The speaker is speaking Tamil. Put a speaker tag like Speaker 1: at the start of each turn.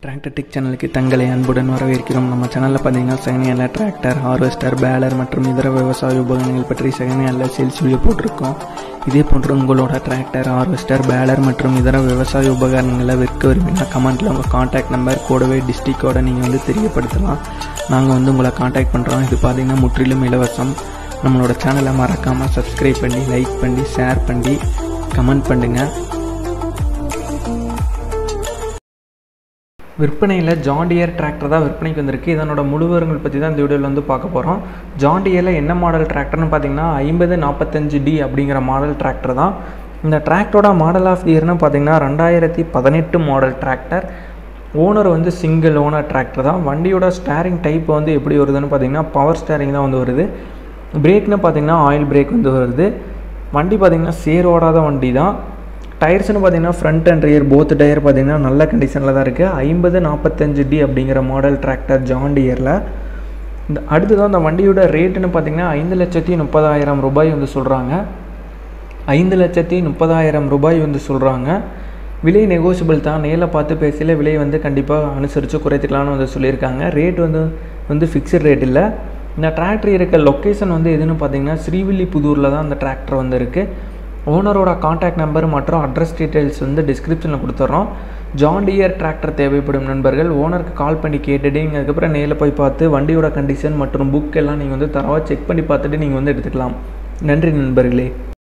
Speaker 1: டிராக்டர் டெக் சேனலுக்கு தங்களை அன்புடன் வரவேற்கிறோம் நம்ம சேனலில் பார்த்தீங்கன்னா செகண்ட் டிராக்டர் ஹார்வெஸ்டர் பேலர் மற்றும் இதர விவசாய உபகரணங்கள் பற்றி செகண்ட் சேல்ஸ் வீடியோ போட்டிருக்கோம் இதே போன்று உங்களோட டிராக்டர் ஹார்வெஸ்டர் பேலர் மற்றும் இதர விவசாய உபகரணங்களை விற்க விரும்பினா கமெண்ட்டில் உங்கள் காண்டாக்ட் நம்பர் கூடவே டிஸ்ட்ரிக்டோட நீங்கள் வந்து தெரியப்படுத்தலாம் நாங்கள் வந்து உங்களை காண்டாக்ட் பண்ணுறோம் இது பார்த்தீங்கன்னா முற்றிலும் இலவசம் நம்மளோட சேனலை மறக்காமல் சப்ஸ்கிரைப் பண்ணி லைக் பண்ணி ஷேர் பண்ணி கமெண்ட் பண்ணுங்கள் விற்பனையில் ஜாண்டியர் டிராக்டர் தான் விற்பனைக்கு வந்திருக்கு இதனோட முழு விவரங்கள் பற்றி தான் இந்த வீடியோவில் வந்து பார்க்க போகிறோம் ஜாண்டியரில் என்ன மாடல் டிராக்டர்னு பார்த்தீங்கன்னா ஐம்பது நாற்பத்தஞ்சு டி அப்படிங்கிற மாடல் டிராக்டர் தான் இந்த டிராக்டரோட மாடல் ஆஃப் தி இயர்னு பார்த்தீங்கன்னா ரெண்டாயிரத்தி பதினெட்டு மாடல் டிராக்டர் ஓனர் வந்து சிங்கிள் ஓனர் டிராக்டர் தான் வண்டியோட ஸ்டேரிங் டைப் வந்து எப்படி வருதுன்னு பார்த்தீங்கன்னா பவர் ஸ்டேரிங் தான் வந்து வருது பிரேக்னு பார்த்தீங்கன்னா ஆயில் பிரேக் வந்து வருது வண்டி பார்த்திங்கன்னா சேர் ஓடாத வண்டி தான் டயர்ஸ்னு பார்த்தீங்கன்னா front and rear both tyre பார்த்தீங்கன்னா நல்ல கண்டிஷனில் தான் இருக்குது ஐம்பது நாற்பத்தஞ்சு டி அப்படிங்கிற மாடல் டிராக்டர் ஜாண்டியரில் இந்த அடுத்ததான் அந்த வண்டியோட ரேட்டுன்னு பார்த்தீங்கன்னா ஐந்து லட்சத்தி முப்பதாயிரம் ரூபாய் வந்து சொல்கிறாங்க ஐந்து லட்சத்தி முப்பதாயிரம் ரூபாய் வந்து சொல்கிறாங்க விலை நெகோசியபிள் தான் நேரில் பார்த்து பேசல விலை வந்து கண்டிப்பாக அனுசரித்து குறைத்துக்கலாம்னு வந்து சொல்லியிருக்காங்க ரேட் வந்து வந்து ஃபிக்ஸட் ரேட் இல்லை இந்த டிராக்டர் இருக்க லொக்கேஷன் வந்து எதுன்னு பார்த்தீங்கன்னா ஸ்ரீவில்லிபுதூரில் தான் அந்த டிராக்டர் வந்து இருக்குது ஓனரோட காண்டாக்ட் நம்பர் மற்றும் அட்ரஸ் டீட்டெயில்ஸ் வந்து டிஸ்கிரிப்ஷனில் கொடுத்துட்றோம் ஜான் டியர் டிராக்டர் தேவைப்படும் நண்பர்கள் ஓனருக்கு கால் பண்ணி கேட்டுட்டு நீங்கள் அதுக்கப்புறம் நேரில் போய் பார்த்து வண்டியோட கண்டிஷன் மற்றும் புக் எல்லாம் நீங்கள் வந்து தரவாக செக் பண்ணி பார்த்துட்டு நீங்கள் வந்து எடுத்துக்கலாம் நன்றி நண்பர்களே